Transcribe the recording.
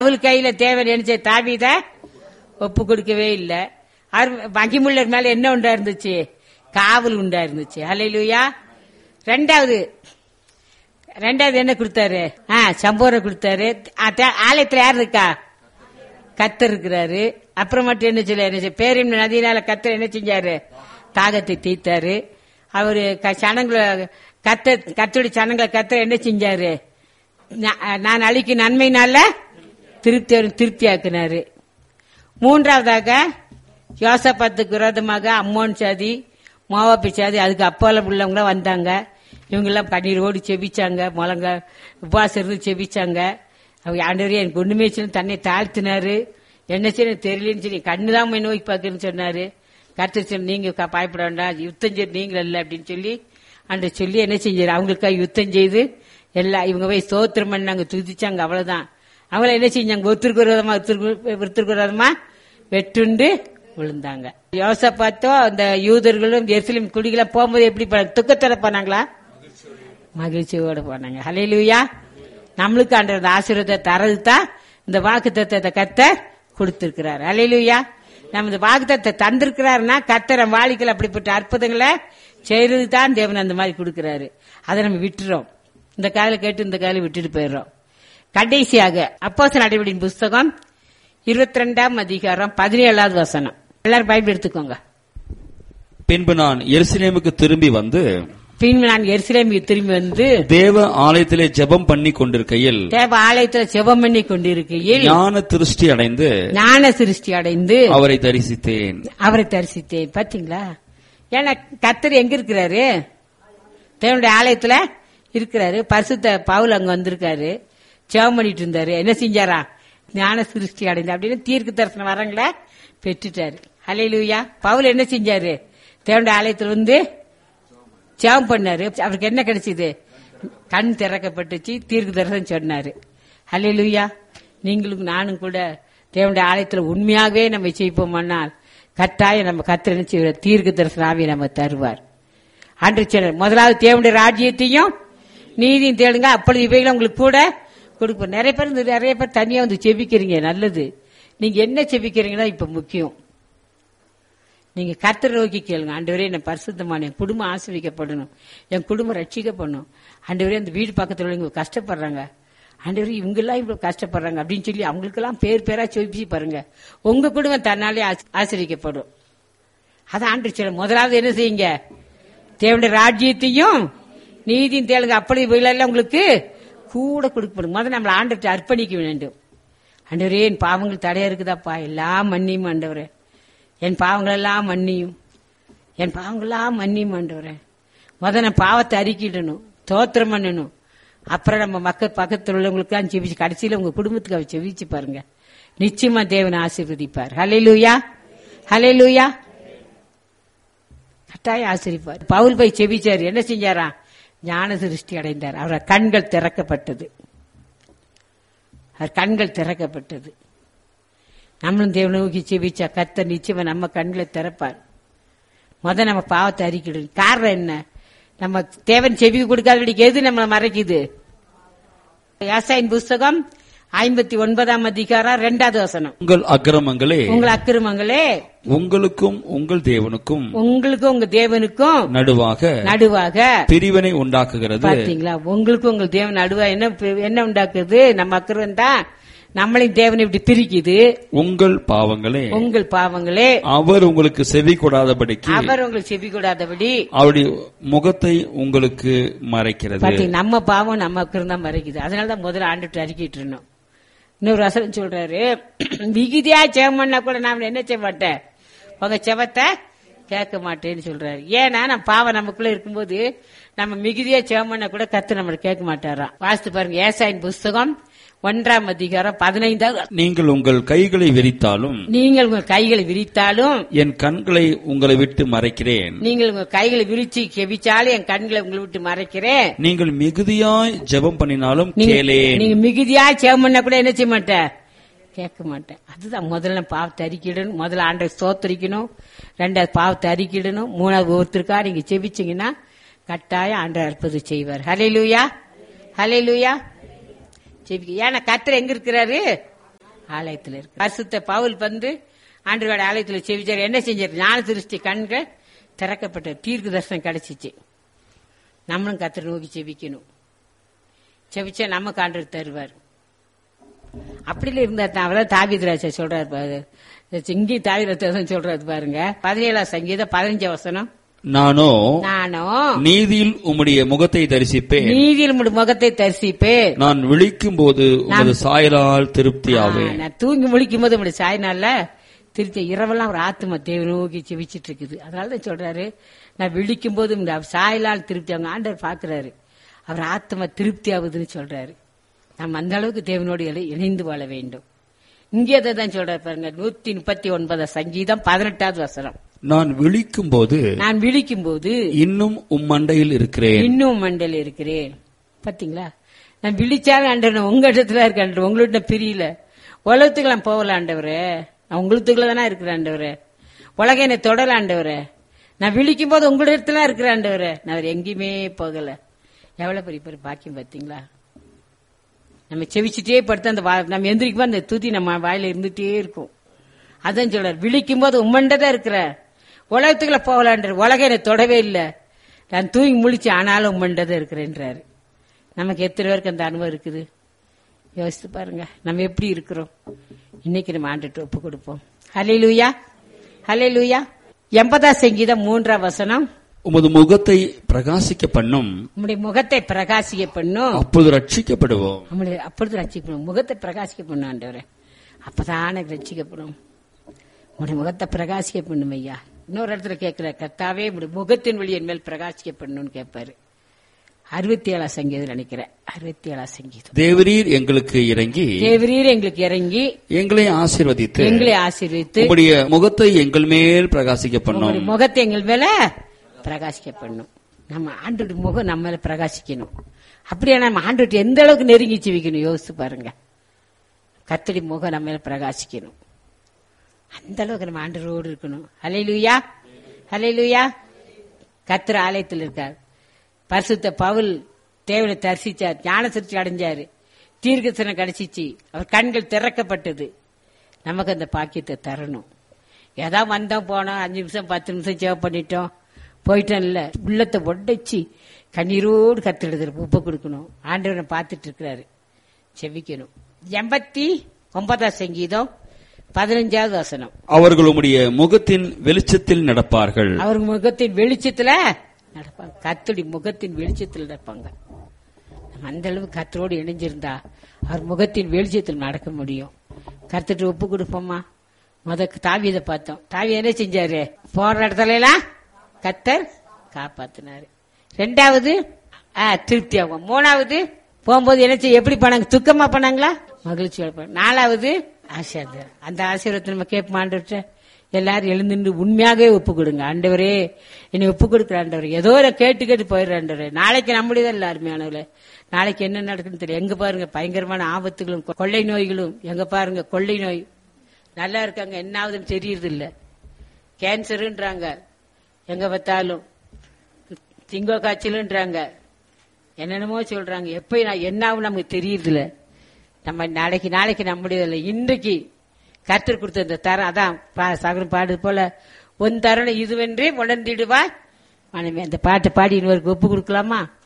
அவள் கையில தேவை நினைச்ச தாவித ஒப்பு கொடுக்கவே இல்லை மகிமுள்ளர் மேல என்ன உண்டா இருந்துச்சு காவல் உண்டா இருந்துச்சு ஹalleluya ரெண்டாவது ரெண்டாவது என்ன கொடுத்தாரு ஆ சம்போரை கொடுத்தாரு ஆ, தே- ஆலயத்துல யார் இருக்கா கத்தர் இருக்கிறாரு அப்புறம் மட்டும் என்ன சொல்ல என்ன செய்ய- பேரின் நதியினால கத்தர் என்ன செஞ்சாரு தாகத்தை தீர்த்தாரு அவரு க- சனங்களை கத்த கத்தோடைய சனங்களை கத்தர் என்ன செஞ்சாரு நா- நான் அழிக்கும் நன்மையினால திருப்தி திருப்தி ஆக்குனாரு மூன்றாவதாக யோசப்பத்துக்கு விரோதமாக அம்மோன் சாதி மோவாப்பி சாதி அதுக்கு அப்பால உள்ளவங்க வந்தாங்க இவங்கெல்லாம் கண்ணீரோடு செபிச்சாங்க முழங்க உபவாசம் இருந்து செபிச்சாங்க அவங்க ஆண்டவரே எனக்கு ஒண்ணுமே சொல்லி தன்னை தாழ்த்தினாரு என்ன செய்ய தெரியலன்னு சொல்லி கண்ணு தான் போய் நோய் பார்க்குன்னு சொன்னாரு கருத்து சொல்லி நீங்க க- பயப்பட வேண்டாம் யுத்தம் செய்து நீங்கள் இல்லை அப்படின்னு சொல்லி அன்று சொல்லி என்ன செஞ்சாரு அவங்களுக்காக யுத்தம் செய்து எல்லாம் இவங்க போய் ஸ்தோத்திரம் பண்ணாங்க துதிச்சாங்க அவ்வளவுதான் அவங்கள என்ன செஞ்சாங்க ஒருத்தருக்கு விரோதமா ஒருத்தருக்கு ஒருத்தருக்கு விரோதமா வெட்டுண்டு விழுந்தாங்க யோசப்பாத்தோ அந்த யூதர்களும் எருசலேம் குடிகளும் போகும்போது எப்படி போனாங்க? துக்கத்தோட போனாங்களா மகிழ்ச்சியோட போனாங்க ஹalleluya நம்மளுக்கு அந்த ஆசீர்வாதத்தை தரது தான் இந்த வாக்கு தத்தத்தை கத்த கொடுத்திருக்கிறார் ஹalleluya நம்ம இந்த வாக்கு தத்தை தந்திருக்கிறாருன்னா கத்தர் நம்ம வாழ்க்கையில் அப்படிப்பட்ட அற்புதங்களை செய்யறது தான் தேவன் அந்த மாதிரி கொடுக்கிறாரு அதை நம்ம விட்டுறோம் இந்த காலையில கேட்டு இந்த காலையில விட்டுட்டு போயிடுறோம் கடைசியாக அப்போஸ் நடவடிக்கையின் புஸ்தகம் இருபத்தி ரெண்டாம் அதிகாரம் பதினேழாவது வசனம் எல்லாரும் பைபிள் எடுத்துக்கோங்க பின்பு நான் எருசலேமுக்கு திரும்பி வந்து பின்பு நான் எருசலேமுக்கு திரும்பி வந்து தேவ ஆலயத்திலே ஜெபம் பண்ணி கொண்டிருக்கையில் தேவ ஆலயத்துல செபம் பண்ணி கொண்டிருக்கையில் ஞான திருஷ்டி அடைந்து ஞான சிருஷ்டி அடைந்து அவரை தரிசித்தேன் அவரை தரிசித்தேன் பாத்தீங்களா ஏன்னா கத்தர் எங்க இருக்கிறாரு தேவனுடைய ஆலயத்துல இருக்கிறாரு பரிசுத்த பவுல் அங்க வந்திருக்காரு ஜெபம் பண்ணிட்டு இருந்தாரு என்ன செஞ்சாரா ஞான சிருஷ்டி அடைந்து அப்படின்னு தீர்க்க தரிசனம் வரங்கள பெற்றுட்டாரு ஹalleluya பவுல் என்ன செஞ்சாரு தேவனுடைய ஆலயத்துல வந்து ஜெபம் பண்ணாரு அவருக்கு என்ன கிடைச்சது கண் திறக்கப்பட்டுச்சு தீர்க்க தரிசனம் சொன்னாரு ஹalleluya நீங்களும் நானும் கூட தேவனுடைய ஆலயத்துல உண்மையாகவே நம்ம செய்வோமானால் கட்டாயம் நம்ம கத்திர நினைச்சு தீர்க்க தரிசன ஆவியை நம்ம தருவார் அன்று சொன்னார் முதலாவது தேவனுடைய ராஜ்யத்தையும் நீதியும் தேடுங்க அப்பொழுது இவைகளை உங்களுக்கு கூட கொடுப்போம் நிறைய பேர் இந்த நிறைய பேர் தனியா வந்து செபிக்கிறீங்க நல்லது நீங்க என்ன செபிக்கிறீங்கன்னா இப்ப முக்கியம் நீங்க கர்த்தரை நோக்கி கேளுங்க ஆண்டவரே என்ன பரிசுத்தமான என் குடும்பம் ஆசிரிக்கப்படணும் என் குடும்பம் ரட்சிக்கப்படணும் ஆண்டவரே அந்த வீடு பக்கத்துல உள்ளவங்க கஷ்டப்படுறாங்க ஆண்டவரே இவங்கெல்லாம் இவ்வளவு கஷ்டப்படுறாங்க அப்படின்னு சொல்லி அவங்களுக்கெல்லாம் பேர் பேரா சொல்லி பாருங்க உங்க குடும்பம் தன்னாலே ஆசி- ஆசீர்வதிக்கப்படும் அதான் ஆண்டு சொல்ல முதலாவது என்ன செய்யுங்க தேவனுடைய ராஜ்யத்தையும் நீதியும் தேளுங்க அப்படி எல்லாம் உங்களுக்கு கூட கொடுக்கப்படும் முதல்ல நம்மளை ஆண்டுட்டு அர்ப்பணிக்க வேண்டும் ஆண்டவரே என் பாவங்கள் தடையா இருக்குதாப்பா எல்லாம் மன்னியும் ஆண்டவரே என் பாவங்கள் எல்லாம் மன்னியும் என் பாவங்கள் எல்லாம் மன்னியும் ஆண்டவரே முதல்ல நான் பாவத்தை அறிக்கிடணும் தோத்திரம் பண்ணணும் அப்புறம் நம்ம மக்கள் பக்கத்தில் உள்ளவங்களுக்கெல்லாம் செவிச்சு கடைசியில உங்க குடும்பத்துக்கு அவர் செவிச்சு பாருங்க நிச்சயமா தேவனை ஆசீர்வதிப்பார் ஹalleluya ஹalleluya கட்டாயம் ஆசிரிப்பார் பவுல் போய் செபிச்சார் என்ன செஞ்சாரா ஞான சிருஷ்டி அடைந்தார் அவர் கண்கள் திறக்கப்பட்டது அவர் கண்கள் திறக்கப்பட்டது நம்மளும் தேவனை நோக்கி செபிச்சா கத்த நிச்சயமா நம்ம கண்களை திறப்பார் முத நம்ம பாவத்தை அறிக்கிடும் காரணம் என்ன நம்ம தேவன் செவி கொடுக்காதபடிக்கு எது நம்மளை மறைக்குது யாசாயின் புஸ்தகம் ஐம்பத்தி ஒன்பதாம் அதிகாரம் ரெண்டாவது வசனம் உங்கள் அக்கிரமங்களே உங்கள் அக்கிரமங்களே உங்களுக்கும் உங்கள் தேவனுக்கும் உங்களுக்கும் உங்க தேவனுக்கும் நடுவாக நடுவாக பிரிவினை உண்டாக்குகிறது பாத்தீங்களா உங்களுக்கு உங்கள் தேவன் நடுவா என்ன என்ன உண்டாக்குது நம்ம அக்கறம் தான் நம்மளையும் தேவனை இப்படி பிரிக்குது உங்கள் பாவங்களே உங்கள் பாவங்களே அவர் உங்களுக்கு செவி கொடாதபடிக்கு அவர் உங்களுக்கு செவி கூடாதபடி அவருடைய முகத்தை உங்களுக்கு மறைக்கிறது பாத்தீங்க நம்ம பாவம் நம்ம அக்கறம் தான் மறைக்குது அதனாலதான் முதல்ல ஆண்டுட்டு அறிக்கிட்டு இருந்தோம் இன்னொரு வசனம் சொல்றாரு மிகுதியா ஜெபம் பண்ணா கூட நான் என்ன செய்ய மாட்டேன் உங்க செவத்தை கேட்க மாட்டேன்னு சொல்றாரு ஏன்னா நம்ம பாவம் நமக்குள்ள இருக்கும்போது நம்ம மிகுதியா ஜெபம் பண்ணா கூட கத்து நம்மள கேட்க மாட்டாராம் வாசித்து பாருங்க ஏசாயின் புஸ்தகம் ஒன்றாம் அதிகாரம் பதினைந்தாவது நீங்கள் உங்கள் கைகளை விரித்தாலும் நீங்கள் உங்கள் கைகளை விரித்தாலும் என் கண்களை உங்களை விட்டு மறைக்கிறேன் நீங்கள் உங்க கைகளை விரிச்சு கெவிச்சாலும் என் கண்களை உங்களை விட்டு மறைக்கிறேன் நீங்கள் மிகுதியாய் ஜெபம் பண்ணினாலும் நீங்க- கேளேன் நீங்க மிகுதியா ஜெபம் பண்ணா கூட என்ன செய்ய மாட்டேன் கேட்க மாட்டேன் அதுதான் முதல்ல பாவத்தை அறிக்கிடணும் முதல்ல ஆண்டை சோத்தரிக்கணும் ரெண்டாவது பாவத்தை அறிக்கிடணும் மூணாவது ஒருத்தருக்கா நீங்க செபிச்சீங்கன்னா கட்டாயம் ஆண்டை அற்புதம் செய்வார் ஹலே லூயா ஹலே லூயா செபிக்க ஏன்னா கத்தர் எங்க இருக்கிறாரு ஆலயத்தில் இருக்கு பரிசுத்த பவுல் வந்து ஆண்டவரோட ஆலயத்தில் செவிச்சார் என்ன செஞ்சார் ஞான திருஷ்டி கண்கள் திறக்கப்பட்ட தீர்க்க தரிசனம் கிடைச்சிச்சு நம்மளும் கத்திர நோக்கி செவிக்கணும் செவிச்சா நமக்கு ஆண்டவர் தருவார் அப்படில இருந்தா தான் அவதான் தாவிதராஜ சொல்றாரு பாரு இங்கே தாவிரத்தை சொல்றாரு பாருங்க பதினேழாம் சங்கீதம் பதினஞ்சு வசனம் நானோ நானும் நீதியில் உம்முடைய முகத்தை தரிசிப்பேன் நீதியில் உம்முடைய முகத்தை தரிசிப்பேன் நான் விழிக்கும் போது உமது சாயலால் திருப்தியாவேன் நான் தூங்கி முழிக்கும் போது நம்முடைய சாய்நாள்ல திருத்த இரவெல்லாம் ஒரு ஆத்மா தேவ நோக்கி செவிச்சிட்டு இருக்குது அதனால தான் சொல்றாரு நான் விழிக்கும் போது இந்த சாயலால் திருப்தி அவங்க ஆண்டவர் பாக்குறாரு அவர் ஆத்மா திருப்தி ஆகுதுன்னு சொல்றாரு நம்ம அந்த அளவுக்கு தேவனோடு இணை- இணைந்து வாழ வேண்டும் இங்கே அதை தான் சொல்றாரு பாருங்க நூத்தி முப்பத்தி ஒன்பதாம் சங்கீதம் பதினெட்டாவது வசனம் நான் விழிக்கும் போது நான் விழிக்கும் போது இன்னும் உம் மண்டையில் இருக்கிறேன் இன்னும் மண்டல இருக்கிறேன் பாத்தீங்களா நான் விழிச்சாலும் ஆண்டவர் உங்க இடத்துல இருக்க ஆண்டவர் உங்கள்ட்ட பிரியல உலகத்துக்கு நான் போகல ஆண்டவரே நான் உங்களுக்குள்ள தானே இருக்கிற ஆண்டவரே உலக என்னை தொடல ஆண்டவரே நான் விழிக்கும் போது உங்க இடத்துல இருக்கிற ஆண்டவரே நான் வேற எங்கேயுமே போகல எவ்வளவு பெரிய பெரிய பாக்கியம் பாத்தீங்களா நம்ம செவிச்சுட்டே படுத்து அந்த வா- நம்ம எந்திரிக்கும் போது அந்த துதி நம்ம வாயில இருந்துட்டே இருக்கும் அதான் சொல்றார் விழிக்கும் போது உம்மண்டதான் இருக்கிற உலகத்துக்குள்ள போகலான்ற உலகம் என்னை தொடவே இல்லை நான் தூங்கி முழிச்சு ஆனாலும் உம்மண்டதான் இருக்கிறேன்றாரு நமக்கு எத்தனை பேருக்கு அந்த அனுபவம் இருக்குது யோசித்து பாருங்க நம்ம எப்படி இருக்கிறோம் இன்னைக்கு நம்ம ஆண்டுட்டு ஒப்பு கொடுப்போம் ஹலே லூயா ஹலே லூயா எண்பதாம் சங்கீதம் மூன்றாம் வசனம் உமது முகத்தை பிரகாசிக்க பண்ணும் உம்முடைய முகத்தை பிரகாசிக்க பண்ணும் அப்பொழுது ரட்சிக்கப்படுவோம் நம்மளை அப்பொழுது ரட்சிக்கணும் முகத்தை பிரகாசிக்க பண்ணும் ஆண்டவரே அப்பதான் எனக்கு ரட்சிக்கப்படும் உடைய முகத்தை பிரகாசிக்க பண்ணும் ஐயா இன்னொரு இடத்துல கேட்கிற கத்தாவே உடைய முகத்தின் வழி என் மேல் பிரகாசிக்க பண்ணணும்னு கேட்பாரு அறுபத்தி ஏழாம் சங்கீதம் நினைக்கிறேன் அறுபத்தி ஏழாம் சங்கீதம் தேவரீர் எங்களுக்கு இறங்கி தேவரீர் எங்களுக்கு இறங்கி எங்களை ஆசீர்வதித்து எங்களை ஆசீர்வித்து உம்முடைய முகத்தை எங்கள் மேல் பிரகாசிக்க பண்ணும் உங்களுடைய முகத்தை எங்கள் மேல பிரகாசிக்க பண்ணும் நம்ம ஆண்டோட முகம் நம்ம மேல பிரகாசிக்கணும் அப்படியே நம்ம ஆண்டோட எந்த அளவுக்கு நெருங்கி ஜீவிக்கணும் யோசிச்சு பாருங்க கத்தடி முகம் நம்ம மேல பிரகாசிக்கணும் அந்த அளவுக்கு நம்ம ஆண்டரோடு இருக்கணும் ஹலே லூயா ஹலே லூயா கத்திர ஆலயத்தில் இருக்கார் பரிசுத்த பவுல் தேவனை தரிசிச்சார் ஞான சிருச்சி அடைஞ்சாரு தீர்க்கசனம் கிடைச்சிச்சு அவர் கண்கள் திறக்கப்பட்டது நமக்கு அந்த பாக்கியத்தை தரணும் ஏதா வந்தோம் போனோம் அஞ்சு நிமிஷம் பத்து நிமிஷம் சேவ் பண்ணிட்டோம் போயிட்டோம் இல்ல உள்ளத்தை ஒடைச்சி கண்ணீரோடு கத்திடுது உப்பு கொடுக்கணும் ஆண்டவனை பார்த்துட்டு இருக்கிறாரு செவிக்கணும் எண்பத்தி ஒன்பதாம் சங்கீதம் பதினஞ்சாவது வசனம் அவர்கள் உம்முடைய முகத்தின் வெளிச்சத்தில் நடப்பார்கள் அவர் முகத்தின் வெளிச்சத்துல நடப்பாங்க கத்துடி முகத்தின் வெளிச்சத்தில் நடப்பாங்க நம்ம அந்த அளவு கத்தரோடு இணைஞ்சிருந்தா அவர் முகத்தின் வெளிச்சத்தில் நடக்க முடியும் கத்துட்டு ஒப்பு கொடுப்போமா முத தாவியதை பார்த்தோம் தாவி என்ன செஞ்சாரு போற இடத்துல எல்லாம் கத்தர் காப்பாத்தினாரு ரெண்டாவது ஆ, திருப்தி ஆகும் மூணாவது போகும்போது என்ன செய்ய எப்படி பண்ணாங்க துக்கமா பண்ணாங்களா மகிழ்ச்சியோட பண்ணாங்க. நாலாவது ஆசீர்வாதம் அந்த ஆசீர்வாதத்தை நம்ம கேட்போம் எல்லாரும் எழுந்துட்டு உண்மையாகவே ஒப்பு கொடுங்க ஆண்டவரே என்னை ஒப்பு கொடுக்குற ஆண்டவர் ஏதோ ஒரு கேட்டு கேட்டு போயிடுற ஆண்டவரே நாளைக்கு நம்முடையதான் இல்ல அருமையானவர்களே நாளைக்கு என்ன நடக்குன்னு தெரியும் எங்க பாருங்க பயங்கரமான ஆபத்துகளும் கொள்ளை நோய்களும் எங்க பாருங்க கொள்ளை நோய் நல்லா இருக்காங்க என்ன ஆகுதுன்னு தெரியறது இல்ல கேன்சருன்றாங்க எங்க பார்த்தாலும் திங்கோ காய்ச்சலுன்றாங்க என்னென்னமோ சொல்றாங்க எப்ப நான் என்ன ஆகும் நமக்கு தெரியுதுல நம்ம நாளைக்கு நாளைக்கு நம்முடையதில்லை இன்றைக்கு கர்த்தர் கொடுத்த இந்த தரம் அதான் பா- சகலம் பாடு போல உன் தருணம் இதுவென்றே உணர்ந்திடுவா மனைவி அந்த பாட்டை பாடி இன்னொருக்கு ஒப்பு கொடுக்கலாமா